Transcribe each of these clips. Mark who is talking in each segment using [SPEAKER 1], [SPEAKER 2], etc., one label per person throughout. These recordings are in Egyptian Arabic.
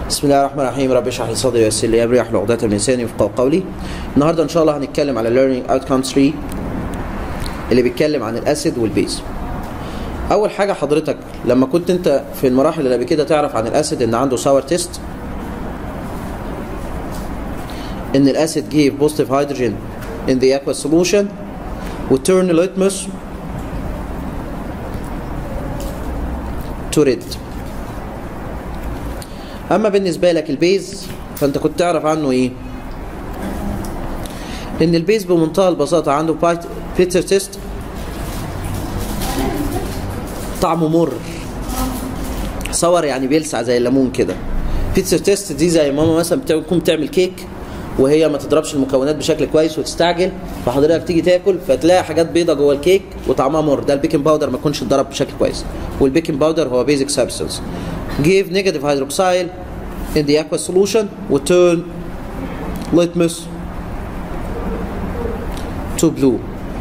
[SPEAKER 1] بسم الله الرحمن الرحيم رب اشرح لي صدري ويسر لي امري واحلل عقدة من لساني يفقهوا قولي النهارده ان شاء الله هنتكلم على learning outcome 3 اللي بيتكلم عن الاسيد والبيز اول حاجه حضرتك لما كنت انت في المراحل اللي قبل كده تعرف عن الاسيد ان عنده ساور تيست ان الاسيد gave positive hydrogen in the aqueous solution وturn litmus to red اما بالنسبه لك البيز فانت كنت تعرف عنه ايه ان البيز بمنتهى البساطه عنده بيتر تيست طعمه مر صور يعني بيلسع زي الليمون كده بيتزا تيست دي زي ماما مثلا بتكون بتعمل كيك وهي ما تضربش المكونات بشكل كويس وتستعجل فحضرتك تيجي تاكل فتلاقي حاجات بيضة جوه الكيك وطعمها مر ده البيكنج باودر ما يكونش اتضرب بشكل كويس والبيكنج باودر هو بيزك سبستانس give negative hydroxyl in the aqueous solution وturn litmus to blue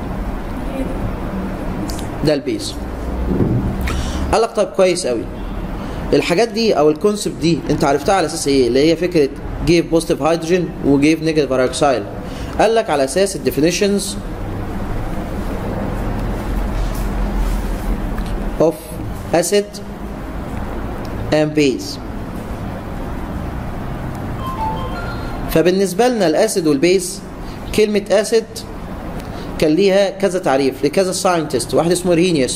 [SPEAKER 1] ده البيز قال لك طيب كويس قوي الحاجات دي او الكونسبت دي انت عرفتها على اساس ايه اللي هي فكره جيف بوزيتيف هيدروجين وجيف نيجاتيف هيدروكسيل قال لك على اساس الديفينيشنز of acid and base فبالنسبه لنا الاسيد والبيز كلمه اسيد كان ليها كذا تعريف لكذا ساينتست واحد اسمه رينيوس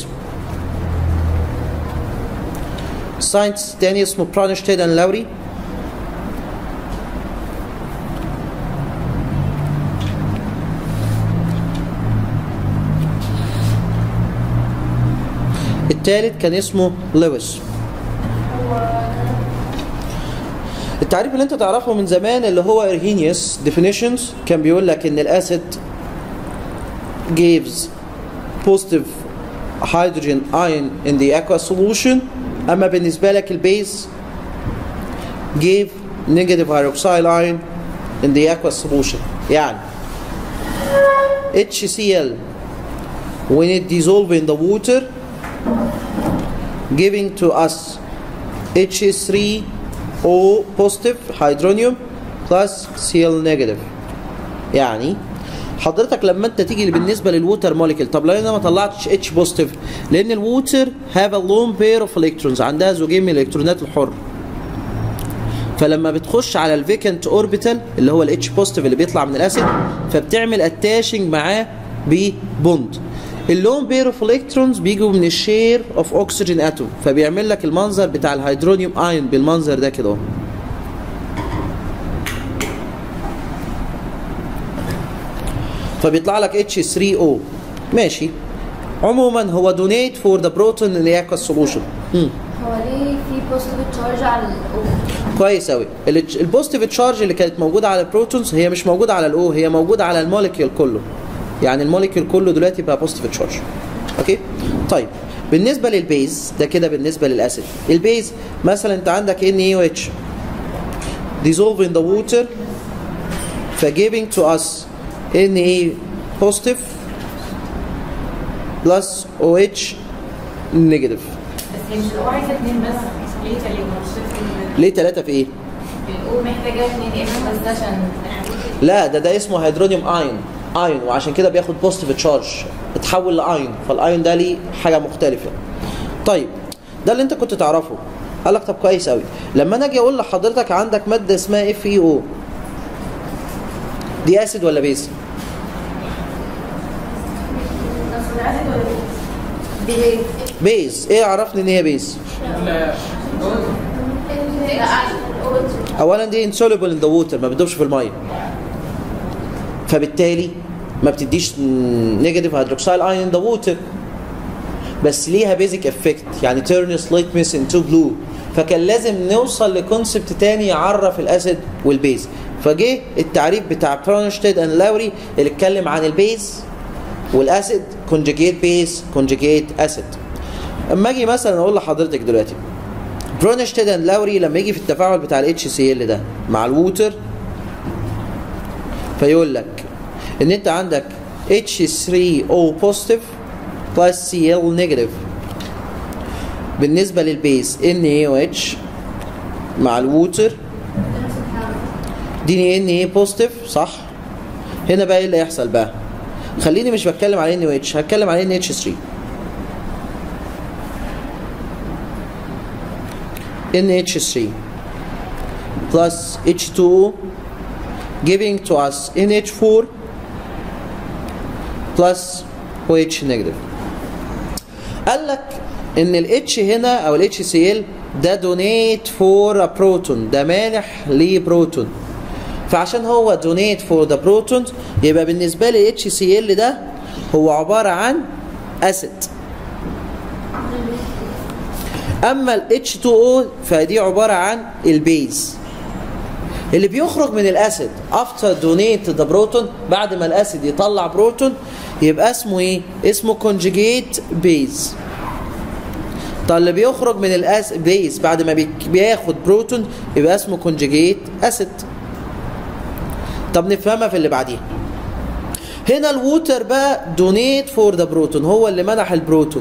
[SPEAKER 1] ساينتست تاني اسمه برانشتيد اند لاوري التالت كان اسمه لويس التعريف اللي انت تعرفه من زمان اللي هو ارهينيوس definitions كان بيقول لك ان الاسيد gives positive hydrogen ion in the aqueous solution اما بالنسبه لك البيز gave negative hydroxyl ion in the aqueous solution يعني HCl when it dissolve in the water giving to us H3O positive hydronium plus Cl negative يعني حضرتك لما انت تيجي بالنسبه للووتر موليكيول طب لو انا ما طلعتش اتش بوزيتيف لان الووتر هاف ا لون بير اوف الكترونز عندها زوجين من الالكترونات الحر فلما بتخش على الفيكنت اوربيتال اللي هو الاتش بوزيتيف اللي بيطلع من الاسيد فبتعمل اتاشنج معاه ببوند اللون بير اوف الكترونز بيجوا من الشير اوف اوكسجين اتوم فبيعمل لك المنظر بتاع الهيدرونيوم ايون بالمنظر ده كده فبيطلع لك H3O ماشي عموما هو دونيت فور ذا بروتون ان اكوا سولوشن
[SPEAKER 2] هو ليه في بوزيتيف تشارج على الاو
[SPEAKER 1] كويس قوي البوزيتيف تشارج اللي كانت موجوده على البروتونز هي مش موجوده على الاو هي موجوده على الموليكيول كله يعني الموليكيول كله دلوقتي بقى بوزيتيف تشارج اوكي طيب بالنسبه للبيز ده كده بالنسبه للاسيد البيز مثلا انت عندك NaOH dissolve in the water فgiving to us Na positive plus OH negative
[SPEAKER 3] بس هي مش الاو عايزه اتنين بس ليه تقريبا مش فاكر
[SPEAKER 1] ليه ثلاثة في ايه؟
[SPEAKER 3] الاو محتاجه اتنين اف بس عشان
[SPEAKER 1] لا ده ده اسمه هيدرونيوم ايون ايون وعشان كده بياخد بوزيتيف تشارج اتحول لايون فالايون ده ليه حاجة مختلفة طيب ده اللي انت كنت تعرفه قال لك طب كويس قوي لما انا اجي اقول لحضرتك عندك مادة اسمها اف اي او دي اسيد ولا بيز؟
[SPEAKER 2] بيهيف
[SPEAKER 1] بيز ايه عرفني ان هي بيز؟ اولا دي insoluble in the water ما بتدوبش في الميه فبالتالي ما بتديش نيجاتيف هيدروكسيل ايون ان ذا ووتر بس ليها بيزك افكت يعني تيرنس ليتمس انتو بلو فكان لازم نوصل لكونسبت تاني يعرف الاسيد والبيز فجه التعريف بتاع برونشتيد اند لاوري اللي اتكلم عن البيز والاسيد كونجيجيت بيز كونجيجيت اسيد اما اجي مثلا اقول لحضرتك دلوقتي برونشتيد اند لاوري لما يجي في التفاعل بتاع الاتش سي ال ده مع الووتر فيقول لك ان انت عندك H3O positive plus Cl negative بالنسبة للبيز NaOH مع الووتر
[SPEAKER 2] نفس الحاجة
[SPEAKER 1] دي ان ايه بوزيتيف صح هنا بقى ايه اللي هيحصل بقى خليني مش بتكلم على ان او اتش هتكلم على ان اتش 3 NH3 plus H2O giving to us NH4 plus OH negative قال لك ان ال H هنا او ال HCl ده donate for a proton ده مانح لبروتون فعشان هو donate for the proton يبقى بالنسبة لي ال HCl ده هو عبارة عن acid اما ال H2O فدي عبارة عن البيز اللي بيخرج من الاسيد افتر دونيت ذا بروتون بعد ما الاسيد يطلع بروتون يبقى اسمه ايه اسمه كونجيجيت بيز طب اللي بيخرج من الاس بيز بعد ما بيك- بياخد بروتون يبقى اسمه كونجيجيت اسيد طب نفهمها في اللي بعديها هنا الووتر بقى دونيت فور ذا بروتون هو اللي منح البروتون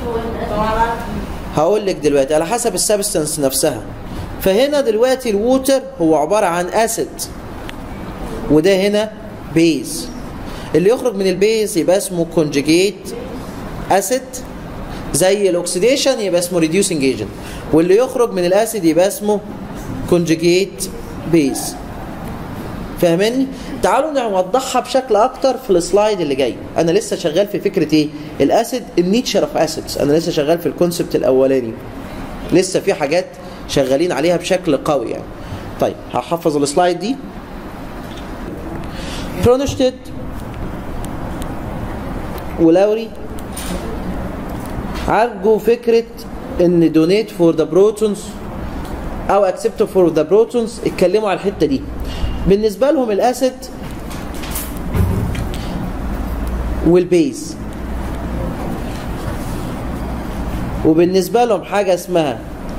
[SPEAKER 1] هقول لك دلوقتي على حسب السبستنس نفسها فهنا دلوقتي الووتر هو عبارة عن اسيد وده هنا بيز اللي يخرج من البيز يبقى اسمه كونجيجيت اسيد زي الاكسيديشن يبقى اسمه ريديوسنج ايجنت واللي يخرج من الاسيد يبقى اسمه كونجيجيت بيز فاهماني تعالوا نوضحها بشكل اكتر في السلايد اللي جاي انا لسه شغال في فكره ايه الاسيد النيتشر اوف اسيدز انا لسه شغال في الكونسبت الاولاني لسه في حاجات شغالين عليها بشكل قوي يعني طيب هحفظ السلايد دي برونشتد ولاوري عالجوا فكره ان دونيت فور ذا بروتونز او اكسبت فور ذا بروتونز اتكلموا على الحته دي بالنسبه لهم الاسيد والبيز وبالنسبه لهم حاجه اسمها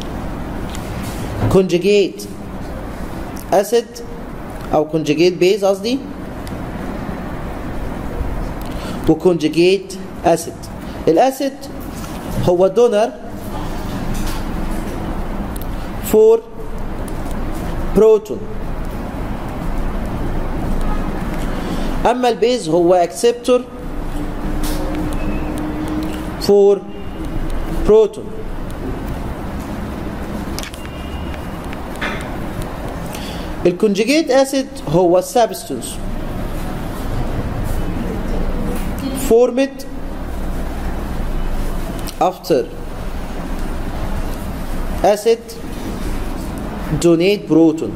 [SPEAKER 1] كونجيجيت اسيد او كونجيجيت بيز قصدي وكونجيجيت اسيد الاسيد هو دونر فور بروتون اما البيز هو اكسبتور فور بروتون الكونجيجيت اسيد هو السبستنس formed after acid donate proton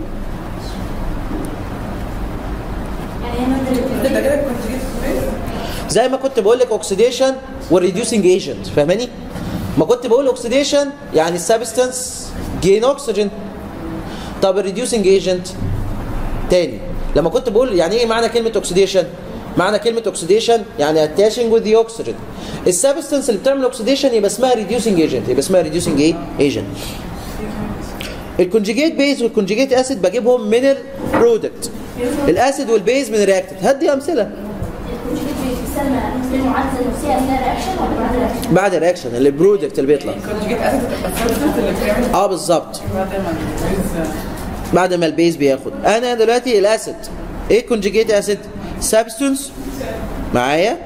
[SPEAKER 3] ده كده كونجيجيت
[SPEAKER 1] زي ما كنت بقول لك اوكسيديشن والريديوسنج ايجنت فاهماني ما كنت بقول اوكسيديشن يعني السبستنس جين اوكسجين طب الريديوسنج ايجنت تاني لما كنت بقول يعني ايه معنى كلمه اوكسيديشن معنى كلمه اوكسيديشن يعني اتاشنج وذ ذا اوكسجين السبستنس اللي بتعمل اوكسيديشن يبقى اسمها ريديوسنج ايجنت يبقى اسمها ريديوسنج ايه ايجنت الكونجيجيت بيز والكونجيجيت اسيد بجيبهم من البرودكت الاسيد والبيز من الرياكتنت هدي امثله
[SPEAKER 2] الكونجيجيت بيستنى المعادله النفسيه اثناء الرياكشن ولا بعد الرياكشن؟
[SPEAKER 1] بعد الرياكشن اللي البرودكت اللي بيطلع
[SPEAKER 3] كونجيجيت اسيد تبقى السبستنس اللي بتعمل
[SPEAKER 1] اه بالظبط
[SPEAKER 3] بعد ما البيز
[SPEAKER 1] بعد ما البيز بياخد انا دلوقتي الاسيد ايه كونجيجيت اسيد سبستنس معايا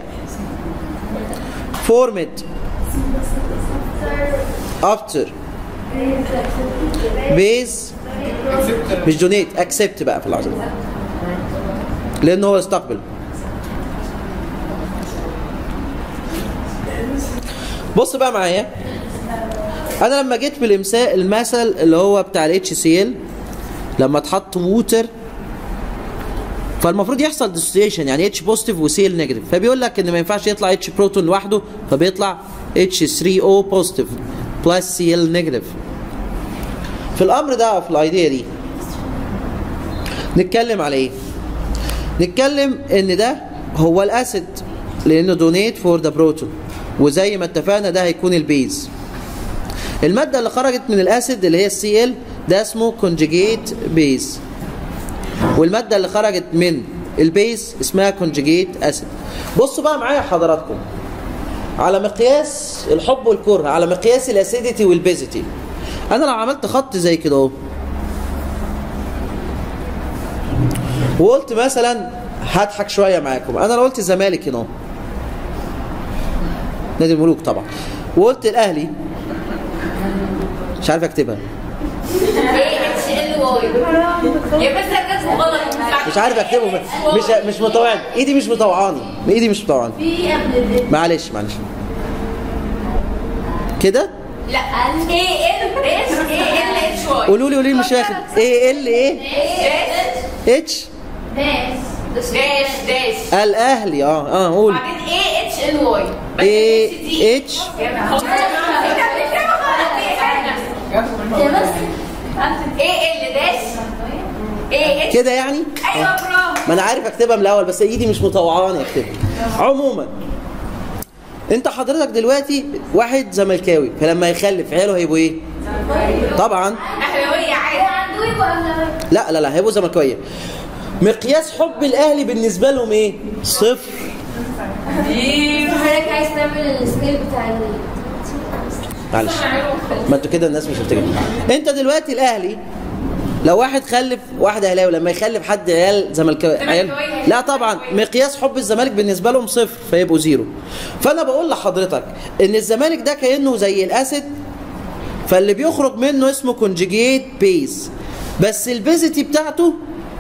[SPEAKER 1] فورمت افتر بيز مش دونيت اكسبت بقى في اللحظه دي لان هو استقبل بص بقى معايا انا لما جيت بالمثال المثل اللي هو بتاع الاتش سي ال لما اتحط ووتر فالمفروض يحصل ديسوسيشن يعني اتش بوزيتيف وسيل نيجاتيف فبيقول لك ان ما ينفعش يطلع اتش بروتون لوحده فبيطلع اتش 3 او بوزيتيف بلس سي ال نيجاتيف في الامر ده او في الايديا دي نتكلم على ايه نتكلم ان ده هو الاسيد لانه دونيت فور ذا بروتون وزي ما اتفقنا ده هيكون البيز الماده اللي خرجت من الاسيد اللي هي السي ال ده اسمه كونجيجيت بيز والماده اللي خرجت من البيز اسمها كونجيجيت اسيد بصوا بقى معايا حضراتكم على مقياس الحب والكره على مقياس الاسيديتي والبيزيتي انا لو عملت خط زي كده اهو وقلت مثلا هضحك شويه معاكم انا لو قلت الزمالك هنا نادي الملوك طبعا وقلت الاهلي مش عارف اكتبها
[SPEAKER 4] ايه اتش ال واي يا بس كاتبه غلط
[SPEAKER 1] مش عارف اكتبه مش مش مطوعني ايدي مش مطوعاني ايدي مش مطوعاني
[SPEAKER 2] في قبل ال
[SPEAKER 1] معلش معلش كده
[SPEAKER 4] لا ايه ال ايش ايه ال اتش واي
[SPEAKER 1] قولوا لي قولوا لي مش واخد ايه ال ايه اتش
[SPEAKER 2] داش
[SPEAKER 4] داش داش
[SPEAKER 1] الاهلي اه اه قول
[SPEAKER 4] بعدين ايه اتش ال واي
[SPEAKER 1] ايه اتش
[SPEAKER 2] هي بس
[SPEAKER 4] ايه ال داش ايه اتش
[SPEAKER 1] كده يعني
[SPEAKER 4] ايوه برافو
[SPEAKER 1] ما انا عارف اكتبها من الاول بس ايدي مش مطوعاني اكتبها عموما انت حضرتك دلوقتي واحد زملكاوي فلما يخلف عياله هيبقوا ايه طبعا
[SPEAKER 4] اهلاويه عادي
[SPEAKER 2] عنده ايه ولا
[SPEAKER 1] لا لا لا هيبقوا زملكاويه مقياس حب الاهلي بالنسبه لهم ايه صفر
[SPEAKER 2] حضرتك عايز تعمل السكيل بتاع ال
[SPEAKER 1] معلش ما انتوا كده الناس مش هتفتكر انت دلوقتي الاهلي لو واحد خلف واحد اهلاوي لما يخلف حد عيال زملكاوي عيال لا طبعا مقياس حب الزمالك بالنسبه لهم صفر فيبقوا زيرو فانا بقول لحضرتك ان الزمالك ده كانه زي الاسد فاللي بيخرج منه اسمه كونجيجيت بيز بس البيزيتي بتاعته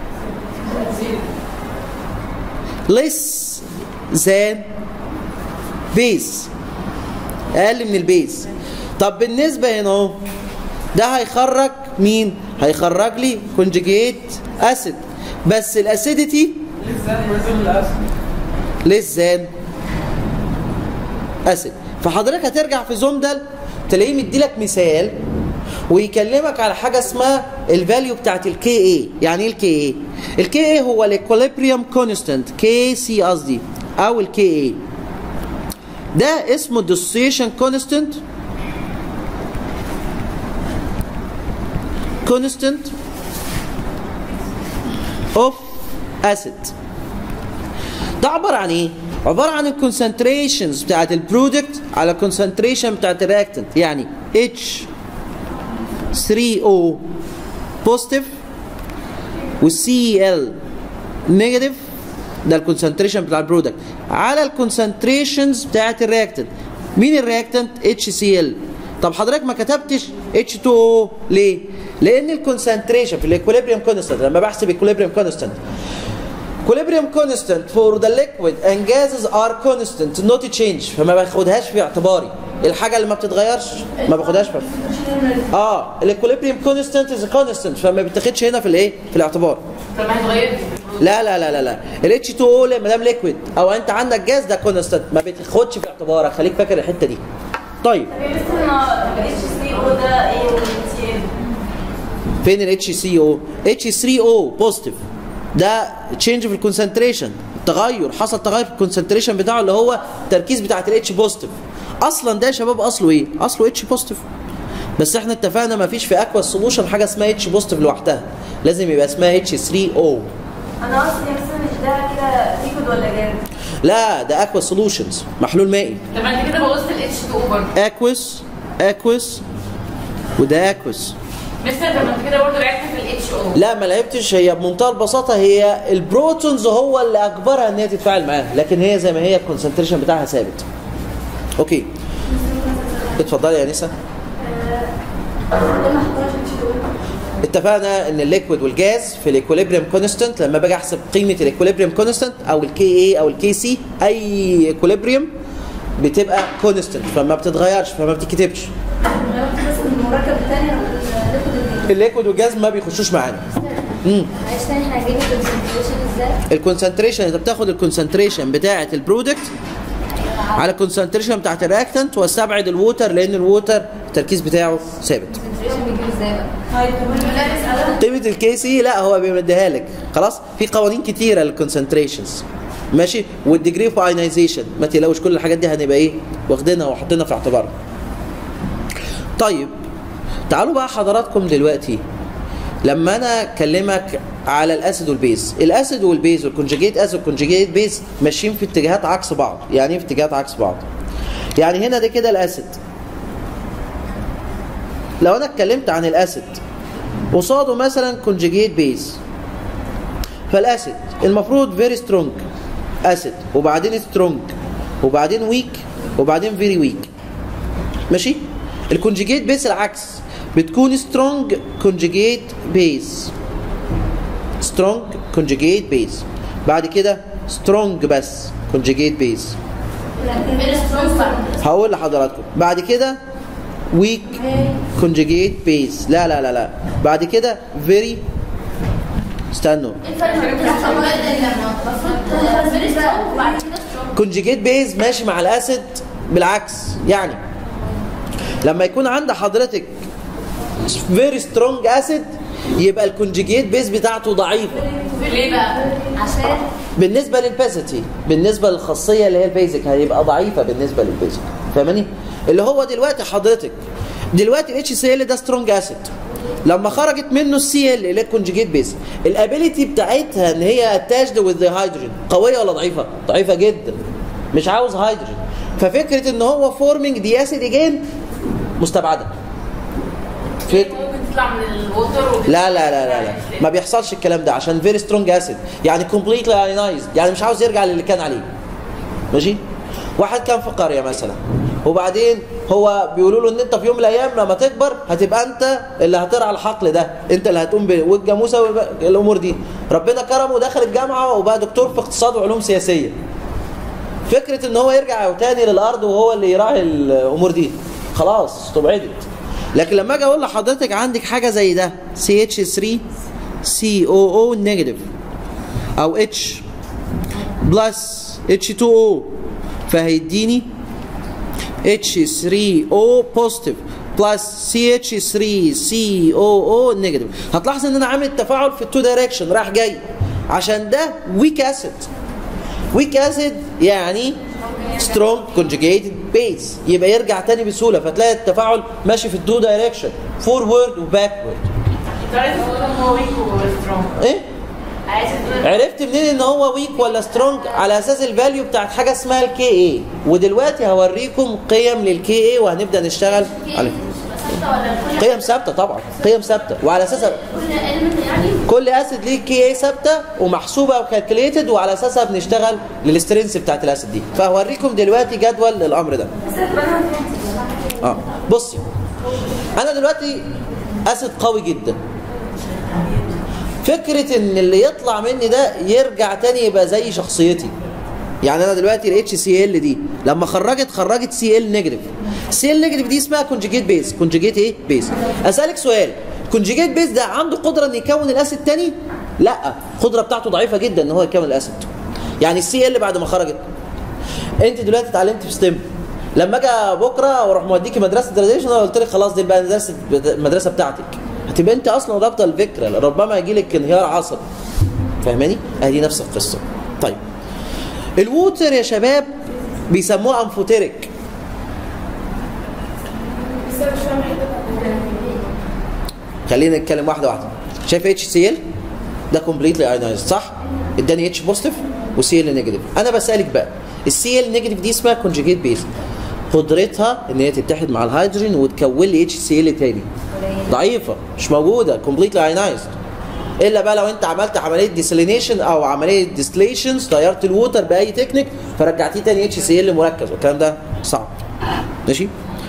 [SPEAKER 1] less than بيز اقل من البيز طب بالنسبه هنا اهو ده هيخرج مين هيخرج لي كونجيجيت اسيد بس الاسيديتي للزان اسيد فحضرتك هترجع في زومدل تلاقيه مديلك مثال ويكلمك على حاجه اسمها الفاليو بتاعت الكي اي يعني ايه الكي اي الكي اي هو الاكوليبريم كونستانت كي سي قصدي او الكي اي ده اسمه dissociation constant constant of acid ده عبارة عن ايه؟ عبارة عن الكونسنتريشنز بتاعت البرودكت على الكونسنتريشن بتاعت الرياكتنت يعني H3O بوزيتيف والCl نيجاتيف ده الكونسنتريشن بتاع البرودكت على الكونسنتريشنز بتاعت الرياكتنت مين الرياكتنت HCl طب حضرتك ما كتبتش H2O ليه لان الكونسنتريشن في الاكوليبريم كونستانت لما بحسب الاكوليبريم كونستانت equilibrium constant for the liquid and gases are constant not change فما باخدهاش في اعتباري الحاجه اللي ما بتتغيرش ما باخدهاش في اه الاكوليبريم كونستانت از كونستانت فما بتاخدش هنا في الايه في الاعتبار
[SPEAKER 4] طب ما هتغير
[SPEAKER 1] لا لا لا لا لا ال H2O ما دام ليكويد او انت عندك جاز ده كونستانت ما بتاخدش في اعتبارك خليك فاكر الحته دي طيب
[SPEAKER 3] بس ما اتش سي او ده ايه والتي ام
[SPEAKER 1] فين ال HCO H3O بوزيتيف ده تشينج في الكونسنتريشن تغير حصل تغير في الكونسنتريشن بتاعه اللي هو التركيز بتاعت الاتش بوزيتيف اصلا ده يا شباب اصله ايه اصله اتش بوزيتيف بس احنا اتفقنا ما فيش في اكوا سولوشن حاجه اسمها اتش بوزيتيف لوحدها لازم يبقى اسمها اتش 3 او
[SPEAKER 3] انا قصدي مثلا مش ده كده ليكويد ولا جاز
[SPEAKER 1] لا ده اكوا سولوشنز محلول مائي
[SPEAKER 4] طب انت كده بوظت الاتش 2 برضه
[SPEAKER 1] اكوس اكوس وده اكوس
[SPEAKER 4] مستر طب ما انت كده برضه لعبت في الاتش او
[SPEAKER 1] لا ما لعبتش هي بمنتهى البساطه هي البروتونز هو اللي اجبرها ان هي تتفاعل معاها لكن هي زي ما هي الكونسنتريشن بتاعها ثابت اوكي اتفضلي يا نسا
[SPEAKER 2] لما حضرتك تشتغل
[SPEAKER 1] اتفقنا ان الليكويد والجاز في الايكوليبريم كونستانت لما باجي احسب قيمه الايكوليبريم كونستانت او الكي اي او الكي سي اي ايكوليبريم بتبقى كونستانت فما بتتغيرش فما بتتكتبش
[SPEAKER 2] غيرت بس المركب الثاني الليكويد
[SPEAKER 1] الليكويد والجاز ما بيخشوش معانا امم
[SPEAKER 2] معلش تاني احنا هنجيب الكونسنتريشن ازاي؟
[SPEAKER 1] الكونسنتريشن انت بتاخد الكونسنتريشن بتاعه البرودكت على الكونسنتريشن بتاعه الرياكتنت واستبعد الووتر لان الووتر التركيز بتاعه ثابت
[SPEAKER 2] الكونسنتريشن بيجيب ازاي بقى؟
[SPEAKER 3] طيب طب لا نسأله
[SPEAKER 1] قيمه الكي سي لا هو بيمديها لك خلاص في قوانين كتيره للكونسنتريشنز ماشي والديجري اوف ايونايزيشن ما تقلقوش كل الحاجات دي هنبقى ايه واخدينها وحاطينها في اعتبارنا طيب تعالوا بقى حضراتكم دلوقتي لما انا اكلمك على الاسيد والبيز الاسيد والبيز والكونجيجيت اسيد والكونجيجيت بيز ماشيين في اتجاهات عكس بعض يعني ايه في اتجاهات عكس بعض يعني هنا ده كده الاسيد لو انا اتكلمت عن الاسيد قصاده مثلا كونجيجيت بيز فالاسيد المفروض فيري سترونج اسيد وبعدين سترونج وبعدين ويك وبعدين فيري ويك ماشي الكونجيجيت بيس العكس بتكون سترونج كونجيجيت بيس سترونج كونجيجيت بيس بعد كده سترونج بس كونجيجيت بيس
[SPEAKER 2] فيري سترونج
[SPEAKER 1] هقول لحضراتكم بعد كده ويك كونجيجيت بيس لا لا لا لا بعد كده فيري استنوا
[SPEAKER 2] الفرق بين المفروض فيري سترونج وبعد كده سترونج
[SPEAKER 1] كونجيجيت بيز ماشي مع الاسيد بالعكس يعني لما يكون عند حضرتك فيري سترونج اسيد يبقى الكونجيجيت بيز بتاعته ضعيفه
[SPEAKER 4] ليه بقى؟
[SPEAKER 2] عشان
[SPEAKER 1] بالنسبه للباسيتي بالنسبه للخاصيه اللي هي البيزك هيبقى ضعيفه بالنسبه للبيزك فاهماني اللي هو دلوقتي حضرتك دلوقتي الاتش سي ال ده سترونج اسيد لما خرجت منه السي ال اللي هي الكونجيجيت بيز الابيليتي بتاعتها ان هي اتاشد وذ ذا هيدروجين قويه ولا ضعيفه ضعيفه جدا مش عاوز هيدروجين ففكره ان هو فورمينج دي اسيد اجين مستبعده فك...
[SPEAKER 4] ممكن تطلع من الوتر وت-
[SPEAKER 1] لا لا لا لا لا ما بيحصلش الكلام ده عشان فيري سترونج اسيد يعني كومبليتلي ايونايزد يعني مش عاوز يرجع للي كان عليه ماشي واحد كان في قريه مثلا وبعدين هو بيقولوا له ان انت في يوم من الايام لما تكبر هتبقى انت اللي هترعى الحقل ده انت اللي هتقوم ب- والجاموسه والامور دي ربنا كرمه ودخل الجامعه وبقى دكتور في اقتصاد وعلوم سياسيه فكره ان هو يرجع تاني للارض وهو اللي يراعي الامور دي خلاص استبعدت لكن لما اجي اقول لحضرتك عندك حاجه زي ده CH3 COO نيجاتيف او H بلس H2O فهيديني H3O بوزيتيف بلس CH3COO نيجاتيف هتلاحظ ان انا عامل التفاعل في التو دايركشن رايح جاي عشان ده ويك اسيد ويك اسيد يعني سترونج كونجيجيتد بيز يبقى يرجع تاني بسهوله فتلاقي التفاعل ماشي في التو دايركشن فورورد وباكورد
[SPEAKER 4] عايز تقول ان هو ويك وسترونج
[SPEAKER 1] ايه
[SPEAKER 4] عايز تقول
[SPEAKER 1] عرفت منين ان هو ويك ولا سترونج على اساس الفاليو بتاعت حاجه اسمها الكي اي ودلوقتي هوريكم قيم للكي اي وهنبدا نشتغل عليها قيم ثابته طبعا قيم ثابته وعلى اساسها
[SPEAKER 2] كل element يعني
[SPEAKER 1] كل اسيد ليه كي اي ثابته ومحسوبه وكالكوليتد وعلى اساسها بنشتغل للسترينث بتاعت الاسيد دي فهوريكم دلوقتي جدول للامر ده اه بصي انا دلوقتي اسيد قوي جدا فكره ان اللي يطلع مني ده يرجع تاني يبقى زي شخصيتي يعني انا دلوقتي الاتش سي ال دي لما خرجت خرجت سي ال نيجاتيف سي ال نيجاتيف دي اسمها كونجيجيت بيز كونجيجيت ايه بيز اسالك سؤال كونجيجيت بيز ده عنده قدره ان يكون الاسيد تاني لا القدره بتاعته ضعيفه جدا ان هو يكون الاسيد يعني السي ال بعد ما خرجت انت دلوقتي اتعلمت في ستيم لما اجي بكره واروح موديكي مدرسه جراديشن انا قلت لك خلاص دي بقى مدرسه المدرسه بتاعتك هتبقى انت اصلا رابطه الفكره ربما يجي لك انهيار عصبي فاهماني؟ ادي نفس القصه طيب الووتر يا شباب بيسموه انفوتيريك خلينا نتكلم واحده واحده شايف اتش سي ال ده كومبليتلي ايونايزد صح اداني اتش بوزيتيف وسي ال نيجاتيف انا بسالك بقى السي ال نيجاتيف دي اسمها كونجيجيت بيز قدرتها ان هي تتحد مع الهيدروجين وتكون لي اتش سي ال تاني ضعيفه مش موجوده كومبليتلي ايونايزد الا بقى لو انت عملت عمليه ديسلينيشن او عمليه ديستليشنز طيرت الووتر باي تكنيك فرجعتيه تاني اتش سي ال مركز والكلام ده صعب ماشي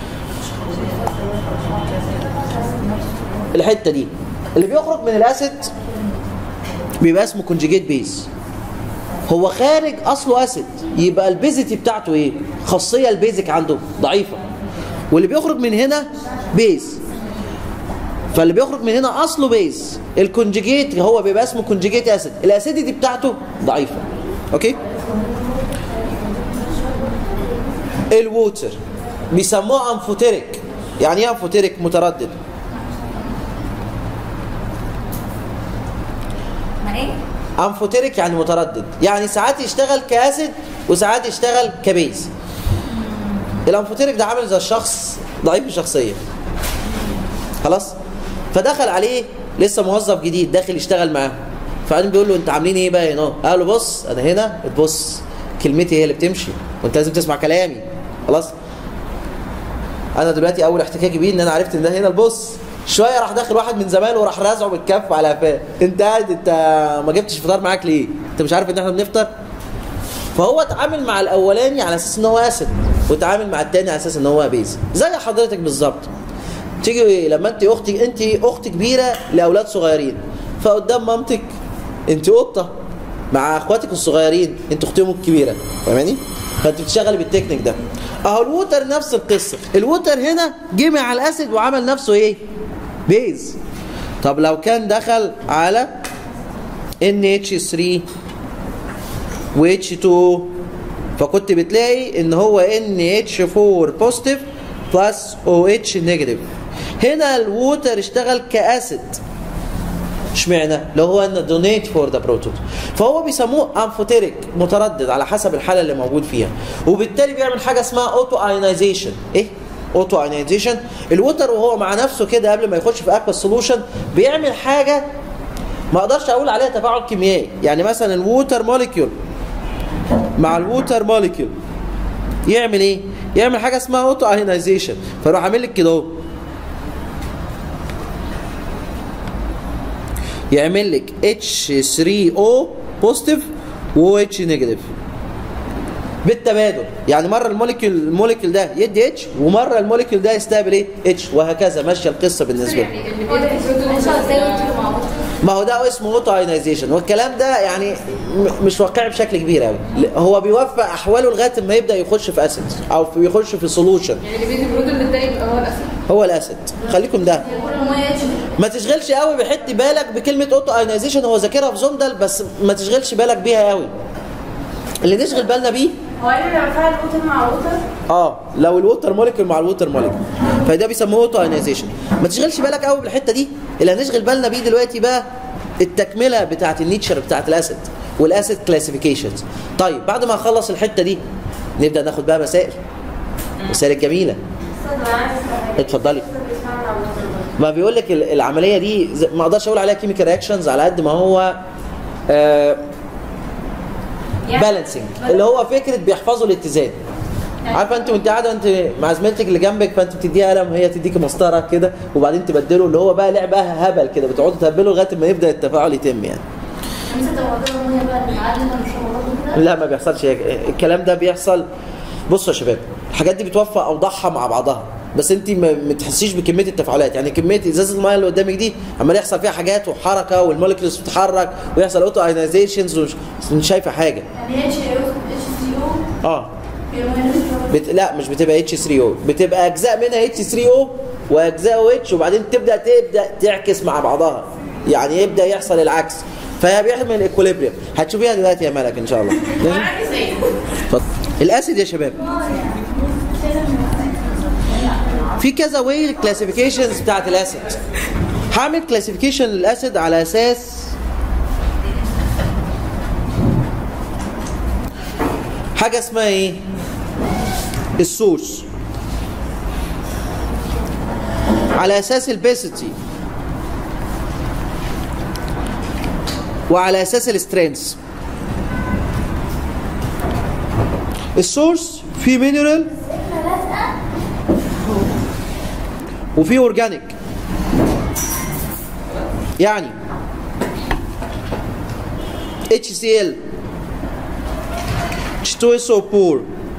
[SPEAKER 1] الحته دي اللي بيخرج من الاسيد بيبقى اسمه كونجيجيت بيز هو خارج اصله اسيد يبقى البيزيتي بتاعته ايه خاصيه البيزك عنده ضعيفه واللي بيخرج من هنا بيز فاللي بيخرج من هنا اصله بيز الكونجيجيت هو بيبقى اسمه كونجيجيت اسيد الاسيديتي بتاعته ضعيفه اوكي الووتر بيسموه انفوتيريك يعني ايه انفوتيريك متردد
[SPEAKER 4] ما ايه؟
[SPEAKER 1] انفوتيريك يعني متردد يعني ساعات يشتغل كاسيد وساعات يشتغل كبيز الانفوتيريك ده عامل زي الشخص ضعيف الشخصيه خلاص فدخل عليه لسه موظف جديد داخل يشتغل معاه فقال بيقول له انت عاملين ايه بقى هنا قال له بص انا هنا تبص كلمتي هي اللي بتمشي وانت لازم تسمع كلامي خلاص انا دلوقتي اول احتكاكي بيه ان انا عرفت ان ده هنا البص شويه راح داخل واحد من زمايله وراح رازعه بالكف على قفاه انت قاعد انت ما جبتش فطار معاك ليه انت مش عارف ان احنا بنفطر فهو اتعامل مع الاولاني على اساس ان هو اسد واتعامل مع التاني على اساس ان هو بيز زي حضرتك بالظبط تيجي لما انت اختي انت اخت كبيره لاولاد صغيرين فقدام مامتك انت قطه مع اخواتك الصغيرين انت اختهم الكبيره فاهماني فانت بتشتغلي بالتكنيك ده اهو الووتر نفس القصه الووتر هنا جه مع الاسد وعمل نفسه ايه بيز طب لو كان دخل على NH3 و H2 فكنت بتلاقي ان هو NH4 بوزيتيف بلس OH نيجاتيف هنا الووتر اشتغل كاسيد اشمعنى؟ لو هو ان دونيت فور ذا بروتون فهو بيسموه امفوتيريك متردد على حسب الحاله اللي موجود فيها وبالتالي بيعمل حاجه اسمها اوتو ايونايزيشن ايه؟ اوتو ايونايزيشن الووتر وهو مع نفسه كده قبل ما يخش في اكوا سولوشن بيعمل حاجه ما اقدرش اقول عليها تفاعل كيميائي يعني مثلا الووتر موليكيول مع الووتر موليكيول يعمل ايه؟ يعمل حاجه اسمها اوتو ايونايزيشن فيروح عامل لك كده اهو يعمل لك H3O بوزيتيف و OH نيجاتيف بالتبادل يعني مره الموليكيول الموليكيول ده يدي اتش ومره الموليكيول ده يستقبل ايه اتش وهكذا ماشيه القصه بالنسبه له
[SPEAKER 4] يعني اللي بيدي بروتون
[SPEAKER 2] ازاي انتوا مع بعض؟
[SPEAKER 1] ما هو ده اسمه اوتو ايونايزيشن والكلام ده يعني م- مش واقعي بشكل كبير قوي هو بيوفق احواله لغايه ما يبدا يخش في اسيد او في يخش في سولوشن
[SPEAKER 4] يعني اللي بيدي بروتون للتاني يبقى هو الاسد
[SPEAKER 1] هو الاسيد خليكم ده
[SPEAKER 2] كل ما ياتش
[SPEAKER 1] ما تشغلش قوي بحط بالك بكلمه اوتو ايونايزيشن هو ذاكرها في زوندل بس ما تشغلش بالك بيها قوي اللي نشغل بالنا بيه
[SPEAKER 3] هو ايه اللي بيفعل الوتر مع الوتر؟
[SPEAKER 1] اه لو الووتر موليكيول مع الووتر موليكيول فده بيسموه اوتو ايونايزيشن ما تشغلش بالك قوي بالحته دي اللي هنشغل بالنا بيه دلوقتي بقى التكمله بتاعه النيتشر بتاعه الاسيد والاسيد كلاسيفيكيشنز طيب بعد ما اخلص الحته دي نبدا ناخد بقى مسائل مسائل الجميله اتفضلي ما بيقول لك ال- العمليه دي ز- ما اقدرش اقول عليها كيميكال رياكشنز على قد ما هو آه بالانسنج اللي هو فكره بيحفظوا الاتزان عارفه انت وانت قاعده انت مع زميلتك اللي جنبك فانت بتديها قلم وهي تديك مسطره كده وبعدين تبدله اللي هو بقى لعبه هبل كده بتقعدوا تهبلوا لغايه ما يبدا التفاعل يتم يعني
[SPEAKER 2] خمسة توقعوا ان هي بقى المعلم مش هو كده
[SPEAKER 1] لا ما بيحصلش هيك الكلام ده بيحصل بصوا يا شباب الحاجات دي بتوفق اوضاعها مع بعضها بس انت ما ما تحسيش بكميه التفاعلات يعني كميه ازازه الميه اللي قدامك دي عمال يحصل فيها حاجات وحركه والمولكيولز بتتحرك ويحصل اوتو ايونايزيشنز ومش مش شايفه حاجه
[SPEAKER 2] يعني اتش اتش سي او
[SPEAKER 1] اه بت... لا مش بتبقى اتش 3 او بتبقى اجزاء منها اتش 3 او واجزاء او اتش وبعدين تبدا تبدا تعكس مع بعضها يعني يبدا يحصل العكس فهي بيعمل ايكوليبريم هتشوفيها دلوقتي يا ملك ان شاء الله ماشي؟
[SPEAKER 4] عارف ازاي
[SPEAKER 1] اتفضل. الاسيد يا شباب في كذا واي الكلاسيفيكيشنز بتاعت الاسيد هعمل كلاسيفيكيشن للاسيد على اساس حاجه اسمها ايه السورس على اساس البيسيتي وعلى اساس السترينث السورس في مينرال وفي اورجانيك يعني HCl H2SO4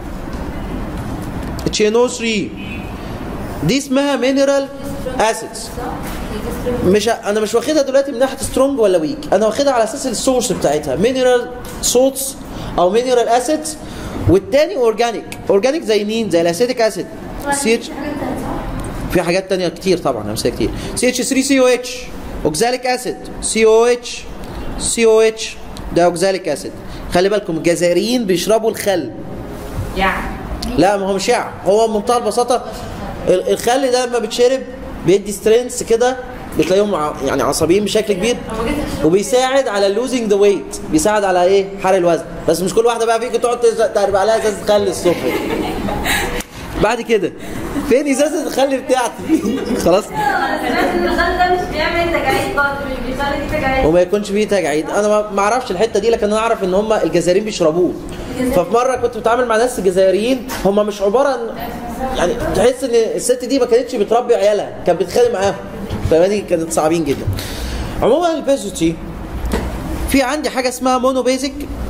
[SPEAKER 1] HNO3 دي اسمها مينرال اسيدز مش انا مش واخدها دلوقتي من ناحيه سترونج ولا ويك انا واخدها على اساس السورس بتاعتها مينرال صوتس او مينرال اسيدز والتاني اورجانيك اورجانيك زي مين زي الاسيتيك اسيد سي اتش في حاجات تانية كتير طبعا امثله كتير سي اتش 3 سي او اتش اوكزاليك اسيد سي او اتش سي او اتش ده اوكزاليك اسيد خلي بالكم الجزائريين بيشربوا الخل
[SPEAKER 4] يعني
[SPEAKER 1] لا ما هو مش يع هو بمنتهى البساطه ال- الخل ده لما بتشرب بيدي سترينث كده بتلاقيهم ع- يعني عصبيين بشكل كبير وبيساعد على لوزنج ذا ويت بيساعد على ايه حرق الوزن بس مش كل واحده بقى فيك تقعد تز- تقرب عليها ازازه خل الصبح بعد كده فين ازازه الخل بتاعتي خلاص
[SPEAKER 3] سمعت ان الغل ده مش بيعمل تجاعيد برضه مش بيخلي دي تجاعيد
[SPEAKER 1] وما يكونش فيه تجاعيد انا ما- ما اعرفش الحته دي لكن انا اعرف ان هم الجزائريين بيشربوه ففي مره كنت بتعامل مع ناس جزائريين هم مش عباره عن يعني تحس ان الست دي ما كانتش بتربي عيالها كانت بتتخانق معاهم فاهماني كانت صعبين جدا عموما البيزوتي في عندي حاجه اسمها مونو بيزك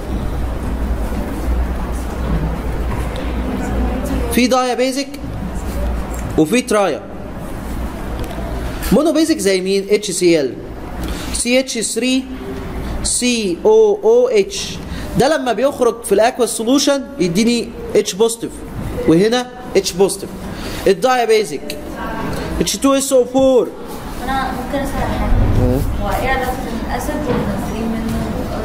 [SPEAKER 1] في دايا بيزك وفي ترايا مونو بيزك زي مين اتش سي ال سي اتش 3 سي او او اتش ده لما بيخرج في الاكوا سولوشن يديني اتش بوزيتيف وهنا اتش بوزيتيف الدايا بيزك اتش 2 اس او 4
[SPEAKER 2] انا ممكن اسال حاجه هو ايه علاقه الاسد والنازلين منه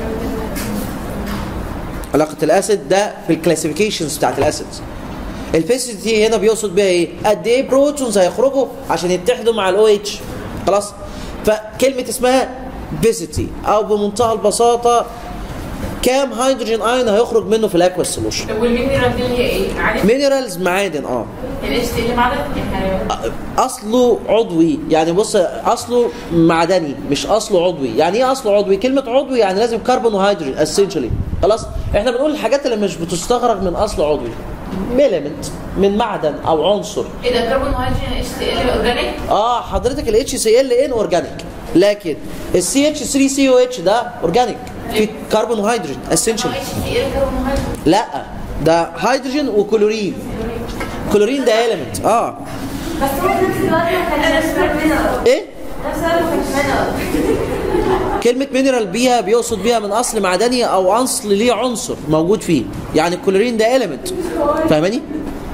[SPEAKER 1] علاقة الاسيد ده في الكلاسيفيكيشنز بتاعت الاسيدز الفيسيتي هنا بيقصد بيها ايه؟ قد ايه بروتونز هيخرجوا عشان يتحدوا مع الاو اتش خلاص؟ فكلمة اسمها فيسيتي او بمنتهى البساطة كام هيدروجين ايون هيخرج منه في الاكوا سولوشن
[SPEAKER 3] طب والمينرال دي اللي هي ايه؟ عارف؟
[SPEAKER 1] مينرالز معادن اه
[SPEAKER 3] الاتش تي اللي معدن يعني
[SPEAKER 1] اصله عضوي يعني بص اصله معدني مش اصله عضوي يعني ايه اصله عضوي كلمه عضوي يعني لازم كربون وهيدروجين اسينشالي خلاص احنا بنقول الحاجات اللي مش بتستخرج من اصل عضوي ميلمنت من معدن او عنصر
[SPEAKER 3] ايه ده كربون هيدروجين اتش تي ال اورجانيك؟
[SPEAKER 1] اه حضرتك الاتش سي ال ان اورجانيك لكن السي اتش 3 سي او اتش ده اورجانيك في كربون وهيدروجين اسينشالي
[SPEAKER 3] اتش تي ال كربون هيدروجين
[SPEAKER 1] لا ده هيدروجين وكلورين كلورين ده element اه
[SPEAKER 2] بس هو في نفس الوقت ما كانش نفس منه
[SPEAKER 1] ايه
[SPEAKER 2] نفس الوقت ما كانش منه
[SPEAKER 1] كلمة مينرال بيها بيقصد بيها من أصل معدني أو أصل ليه عنصر موجود فيه يعني الكلورين ده element فاهماني؟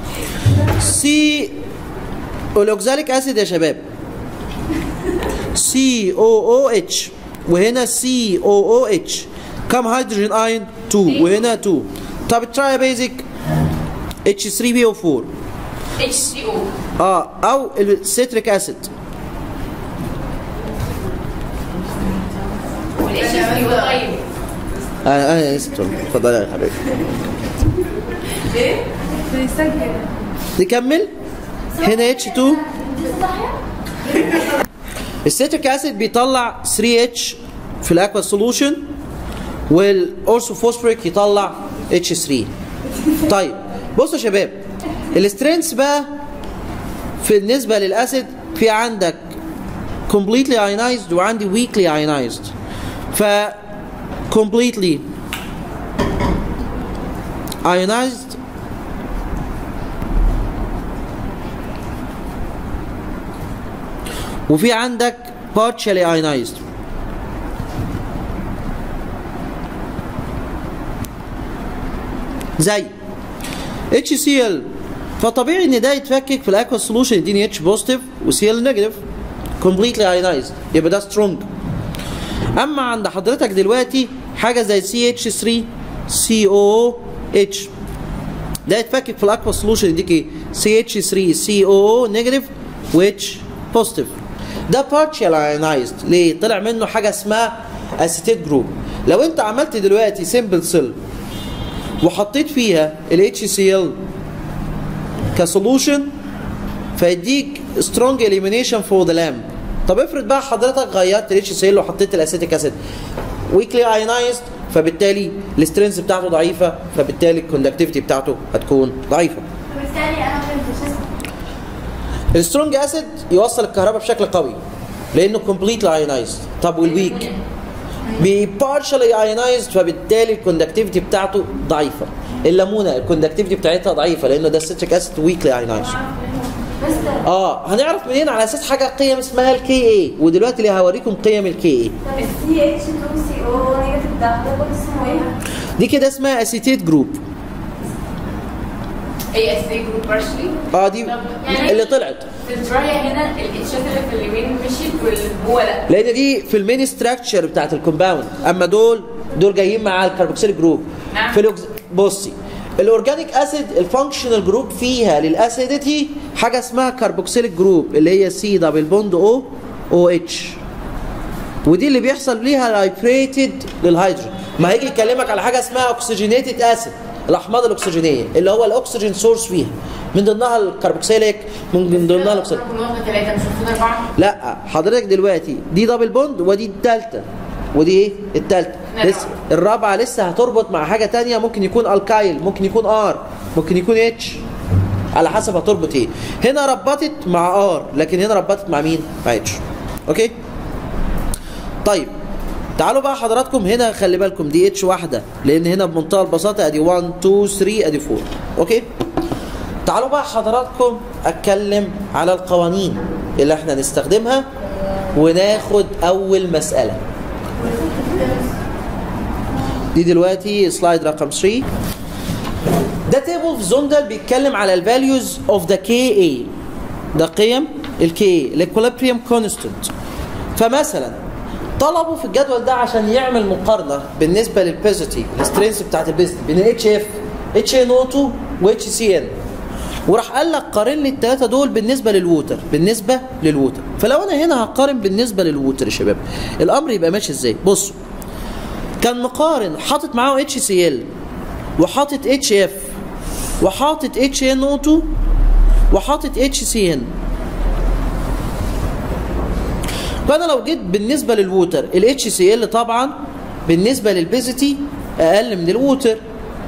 [SPEAKER 1] سي الأوكزاليك أسيد يا شباب سي او او اتش وهنا سي او او اتش كم هيدروجين ايون 2 وهنا 2 طب التراي بيزك اتش 3 بي او 4
[SPEAKER 3] اتش سي او
[SPEAKER 1] اه او السيتريك اسيد
[SPEAKER 3] والاتش سي او طيب
[SPEAKER 1] انا انا نسيت والله. اتفضل يا حبيبي
[SPEAKER 3] ايه؟
[SPEAKER 1] نكمل هنا اتش 2 السيتريك اسيد بيطلع 3 اتش في الاكوا سولوشن والاورثوفوسفوريك يطلع اتش 3 طيب بصوا يا شباب السترينث بقى في بالنسبه للاسيد في عندك completely ionized وعندي weakly ionized ف completely ionized وفي عندك partially ionized زي HCl فطبيعي ان ده يتفكك في الاكوا سولوشن يديني اتش بوزيتيف وسي ال نيجاتيف completely ionized يبقى ده سترونج اما عند حضرتك دلوقتي حاجه زي سي اتش 3 سي او اتش ده يتفكك في الاكوا سولوشن يديك ايه سي اتش 3 سي او نيجاتيف واتش بوزيتيف ده partial ionized ليه طلع منه حاجه اسمها اسيتيت جروب لو انت عملت دلوقتي سيمبل سيل وحطيت فيها ال HCl كسولوشن فيديك سترونج اليمينيشن فور ذا لامب طب افرض بقى حضرتك غيرت ال HCl وحطيت الاسيتيك اسيد ويكلي ايونايزد فبالتالي السترينث بتاعته ضعيفه فبالتالي الكوندكتيفيتي بتاعته هتكون ضعيفه
[SPEAKER 2] بالتالي انا فهمت
[SPEAKER 1] السترونج اسيد يوصل الكهرباء بشكل قوي لانه كومبليتلي ايونايزد طب والويك بارشالي ايونايزد فبالتالي الكوندكتيفيتي بتاعته ضعيفه الليمونه الكوندكتيفيتي بتاعتها ضعيفه لانه ده السيتريك اسيد ويكلي ايونايزد
[SPEAKER 2] بس
[SPEAKER 1] اه هنعرف منين على اساس حاجه قيم اسمها الكي اي ودلوقتي اللي هوريكم قيم الكي اي
[SPEAKER 2] طب السي اتش 2 سي او نيجاتيف ده ده برضه اسمه ايه؟
[SPEAKER 1] دي كده اسمها اسيتيت جروب
[SPEAKER 3] هي اس دي جروب بارشلي
[SPEAKER 1] اه دي اللي طلعت
[SPEAKER 3] في الترايا هنا الاتشات اللي في اليمين مشيت واللي جوه لا
[SPEAKER 1] لان دي في المين ستراكشر بتاعت الكومباوند اما دول دول جايين مع الكربوكسيل جروب
[SPEAKER 3] نعم.
[SPEAKER 1] في الأوكس... بصي الاورجانيك اسيد الفانكشنال جروب فيها للاسيديتي حاجه اسمها كربوكسيليك جروب اللي هي سي دبل بوند او او اتش ودي اللي بيحصل ليها لايبريتد للهيدروجين ما هيجي يكلمك على حاجه اسمها اوكسجينيتد اسيد الاحماض الاكسجينيه اللي هو الاكسجين سورس فيها من ضمنها الكربوكسيليك من ضمنها الاكسجين
[SPEAKER 3] رقم واحد ثلاثة مش المفروض أربعة
[SPEAKER 1] لا حضرتك دلوقتي دي دبل بوند ودي التالتة ودي ايه التالتة
[SPEAKER 3] نعم.
[SPEAKER 1] لسه الرابعة لسه هتربط مع حاجة تانية ممكن يكون الكايل ممكن يكون ار ممكن يكون اتش على حسب هتربط ايه هنا ربطت مع ار لكن هنا ربطت مع مين مع اتش اوكي طيب تعالوا بقى حضراتكم هنا خلي بالكم دي اتش واحده لان هنا بمنتهى البساطه ادي 1 2 3 ادي 4 اوكي تعالوا بقى حضراتكم اتكلم على القوانين اللي احنا نستخدمها وناخد اول مساله دي دلوقتي سلايد رقم 3 ده تيبل في زوندل بيتكلم على الفاليوز اوف ذا كي اي ده قيم الكي الاكوليبريم كونستنت فمثلا طلبوا في الجدول ده عشان يعمل مقارنه بالنسبه للبيزيتي السترينث بتاعت البيزيتي بين اتش اف اتش ان او 2 واتش سي ان وراح قال لك قارن لي الثلاثه دول بالنسبه للووتر بالنسبه للووتر فلو انا هنا هقارن بالنسبه للووتر يا شباب الامر يبقى ماشي ازاي بصوا كان مقارن حاطط معاه اتش سي ال وحاطط اتش اف وحاطط اتش ان او 2 وحاطط اتش سي ان فانا لو جيت بالنسبه للووتر الاتش سي ال طبعا بالنسبه للبيزيتي اقل من الووتر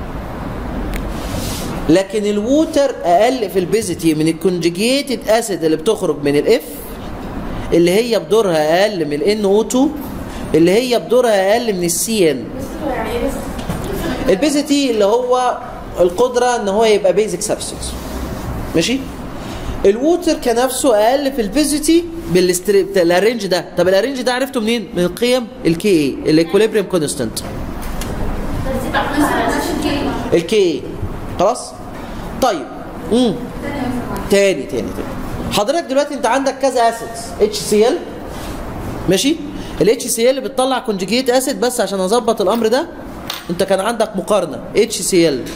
[SPEAKER 1] لكن الووتر اقل في البيزيتي من الكونجيجيتد اسيد اللي بتخرج من الاف اللي هي بدورها اقل من الان او 2 اللي هي بدورها اقل من السي ان البيزيتي اللي هو القدره ان هو يبقى بيزك سبستنس ماشي الووتر كنفسه اقل في الفيزيتي بالستري بتاع الارينج ده طب الارينج ده عرفته منين من القيم الكي اي الايكوليبريم كونستانت الكي اي خلاص طيب امم تاني تاني تاني حضرتك دلوقتي انت عندك كذا اسيدز اتش سي ال ماشي الاتش سي ال بتطلع كونجيجيت اسيد بس عشان اظبط الامر ده انت كان عندك مقارنه اتش سي ال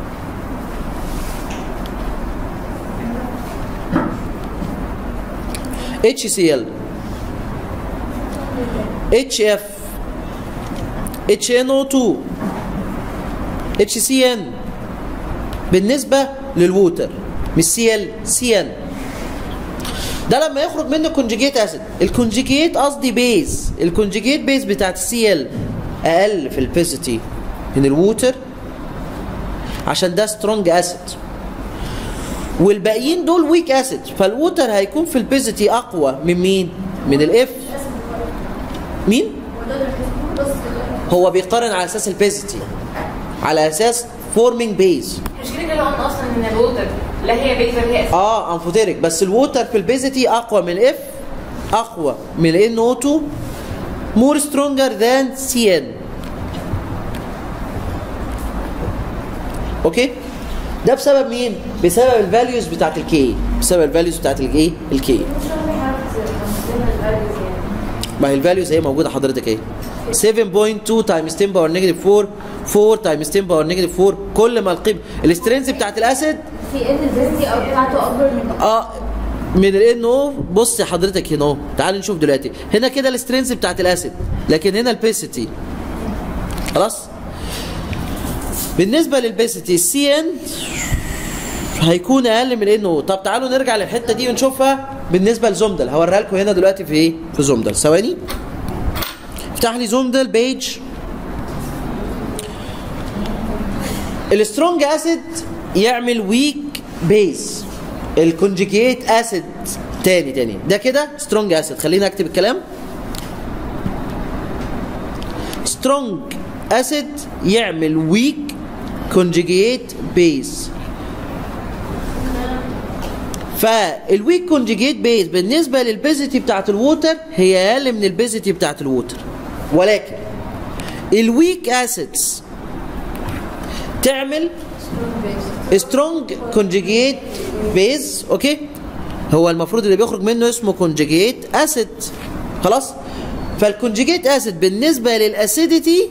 [SPEAKER 1] HCl HF HNO2 HCN بالنسبة للووتر مش CL CN ده لما يخرج منه كونجيجيت اسيد الكونجيجيت قصدي بيز الكونجيجيت بيز بتاعت السي اقل في البيزيتي من الووتر عشان ده سترونج اسيد والباقيين دول ويك اسيد فالووتر هيكون في البيزيتي اقوى من مين من الاف مين هو بيقارن على اساس البيزيتي على اساس فورمينج بيز
[SPEAKER 4] مش كده كده قلنا اصلا ان الووتر لا هي بيز ولا هي اسيد
[SPEAKER 1] اه انفوتيريك بس الووتر في البيزيتي اقوى من الاف اقوى من الان او 2 مور سترونجر ذان سي ان اوكي ده بسبب مين بسبب الفاليوز بتاعت الكي بسبب الفاليوز بتاعت الايه الكي ما هي الفاليوز هي موجوده حضرتك اهي 7.2 تايمز 10 باور نيجاتيف 4 4 تايمز 10 باور نيجاتيف 4 كل ما القيمه السترينث بتاعت الاسيد
[SPEAKER 2] في ان الفيزيتي او بتاعته اكبر من
[SPEAKER 1] اه من الان او بص حضرتك هنا اهو تعال نشوف دلوقتي هنا كده السترينث بتاعت الاسيد لكن هنا البيسيتي خلاص بالنسبه للبيسيتي السي ان هيكون اقل من الان او طب تعالوا نرجع للحته دي ونشوفها بالنسبه لزومدل هوريها لكم هنا دلوقتي في ايه في زومدل ثواني افتح لي زومدل بيج السترونج اسيد يعمل ويك بيز الكونجيجيت اسيد تاني تاني ده كده سترونج اسيد خليني اكتب الكلام سترونج اسيد يعمل ويك كونجيجيت بيز فالويك كونجيجيت بيز بالنسبه للبيزيتي بتاعت الووتر هي اقل من البيزيتي بتاعت الووتر ولكن الويك اسيدز تعمل سترونج كونجيجيت بيز اوكي هو المفروض اللي بيخرج منه اسمه كونجيجيت اسيد خلاص فالكونجيجيت اسيد بالنسبه للاسيديتي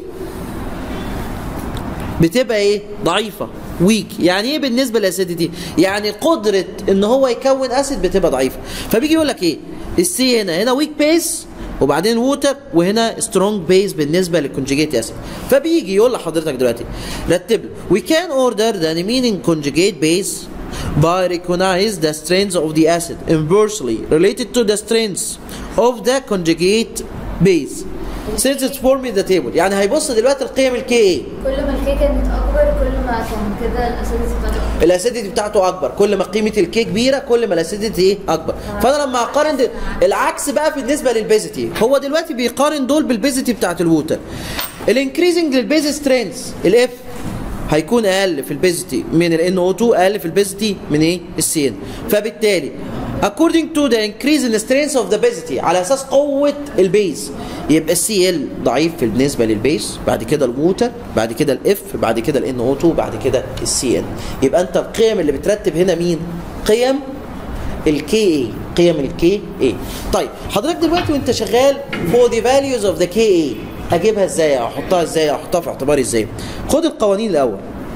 [SPEAKER 1] بتبقى ايه ضعيفه ويك يعني ايه بالنسبه للاسيديتي يعني قدره ان هو يكون اسيد بتبقى ضعيفه فبيجي يقول لك ايه السي هنا هنا ويك بيس وبعدين ووتر وهنا سترونج بيس بالنسبه للكونجيجيت اسيد فبيجي يقول لحضرتك دلوقتي رتب we can order the remaining conjugate base by recognize the strengths of the acid inversely related to the strengths of the conjugate base since it's forming the table يعني هيبص دلوقتي القيم الكي ايه
[SPEAKER 2] كل ما الكيكه كانت اكبر كل ما كان كده الاسيديتي بتاعته أكبر.
[SPEAKER 1] الاسيديتي بتاعته اكبر كل ما قيمه الكيك كبيره كل ما الاسيديتي ايه اكبر فانا لما اقارن دل... العكس بقى بالنسبه للبيزيتي هو دلوقتي بيقارن دول بالبيزيتي بتاعت الووتر الانكريزنج للبيز سترينث الاف هيكون اقل في البيزيتي من ال NO2 اقل في البيزيتي من ايه السي ان فبالتالي according to the increase in the strength of the basicity على اساس قوه البيز يبقى السي ال ضعيف بالنسبه للبيز بعد كده الووتر بعد كده الاف بعد كده ال NO2 بعد كده السي ان يبقى انت القيم اللي بترتب هنا مين قيم الكي اي قيم الكي اي طيب حضرتك دلوقتي وانت شغال for the values of the كي اي اجيبها ازاي او احطها ازاي او احطها في اعتباري ازاي خد القوانين الاول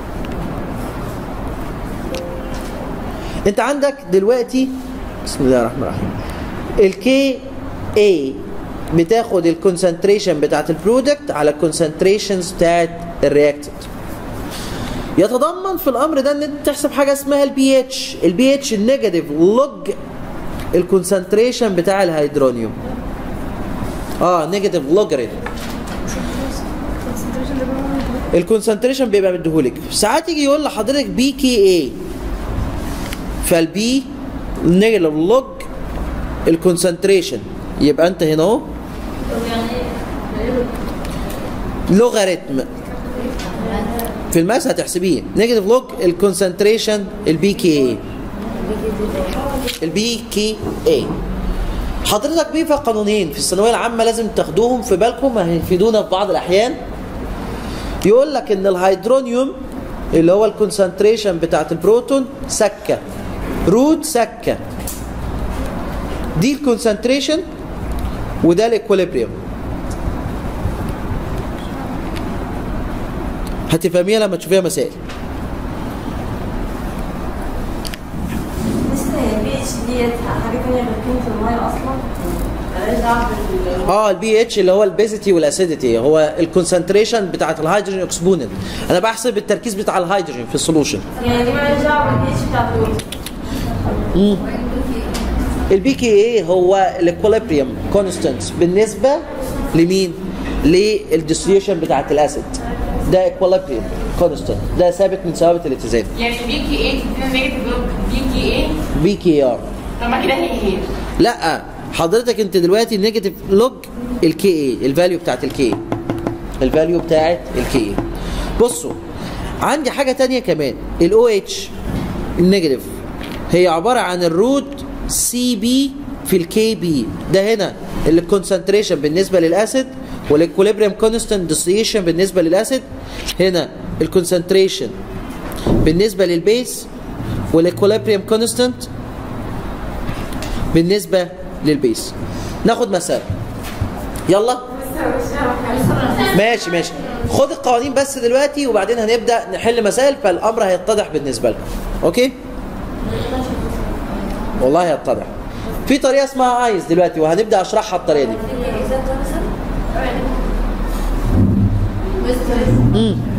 [SPEAKER 1] انت عندك دلوقتي بسم الله الرحمن الرحيم الكي اي بتاخد الكونسنتريشن بتاعت البرودكت على الكونسنتريشنز بتاعت الرياكتنت يتضمن في الامر ده ان انت تحسب حاجه اسمها البي اتش البي اتش النيجاتيف لوج الكونسنتريشن بتاع الهيدرونيوم اه نيجاتيف لوجريثم الكونسنتريشن بيبقى مديهولك ساعات يجي يقول لحضرتك بي كي اي فالبي نيجاتيف لوج الكونسنتريشن يبقى انت هنا اهو لوغاريتم في الماس هتحسبيه نيجاتيف لوج الكونسنتريشن البي كي اي البي كي اي حضرتك بيبقى قانونين في الثانويه العامه لازم تاخدوهم في بالكم هيفيدونا في بعض الاحيان يقول لك ان الهيدرونيوم اللي هو الكونسنتريشن بتاعت البروتون سكه روت سكه دي الكونسنتريشن وده الاكوليبريم هتفهميها لما تشوفيها مسائل
[SPEAKER 3] بس البي اتش ديت حاجه ثانيه غير قيمه الميه اصلا مالهاش دعوه بال
[SPEAKER 1] اه البي اتش اللي هو البيزيتي والاسيديتي هو الكونسنتريشن بتاعت الهيدروجين اكسبوننت انا بحسب التركيز بتاع الهيدروجين في السولوشن
[SPEAKER 3] يعني دي مالهاش دعوه بالبي اتش بتاعت الوتر
[SPEAKER 1] البي كي اي هو الاكوليبريم كونستانت بالنسبه لمين؟ للديستريوشن بتاعت الاسيد ده اكوليبريم كونستانت ده ثابت من ثوابت الاتزان
[SPEAKER 4] يعني بي كي ايه تدينا نيجاتيف لوج بي كي ايه
[SPEAKER 1] بي كي ار
[SPEAKER 4] طب ما كده هي هي
[SPEAKER 1] لا حضرتك انت دلوقتي نيجاتيف لوج الكي اي الفاليو بتاعت الكي اي الفاليو بتاعت الكي اي بصوا عندي حاجه تانية كمان الاو اتش النيجاتيف هي عباره عن الروت سي بي في الكي بي ده هنا الكونسنتريشن بالنسبه للاسيد والاكوليبريم كونستانت ديسيشن بالنسبه للاسيد هنا الكونسنتريشن بالنسبه للبيس والاكوليبريم كونستانت بالنسبه للبيس ناخد مثال يلا ماشي ماشي خد القوانين بس دلوقتي وبعدين هنبدا نحل مسائل فالامر هيتضح بالنسبه لكم اوكي والله هيتضح في طريقه اسمها عايز دلوقتي وهنبدا اشرحها الطريقه دي امم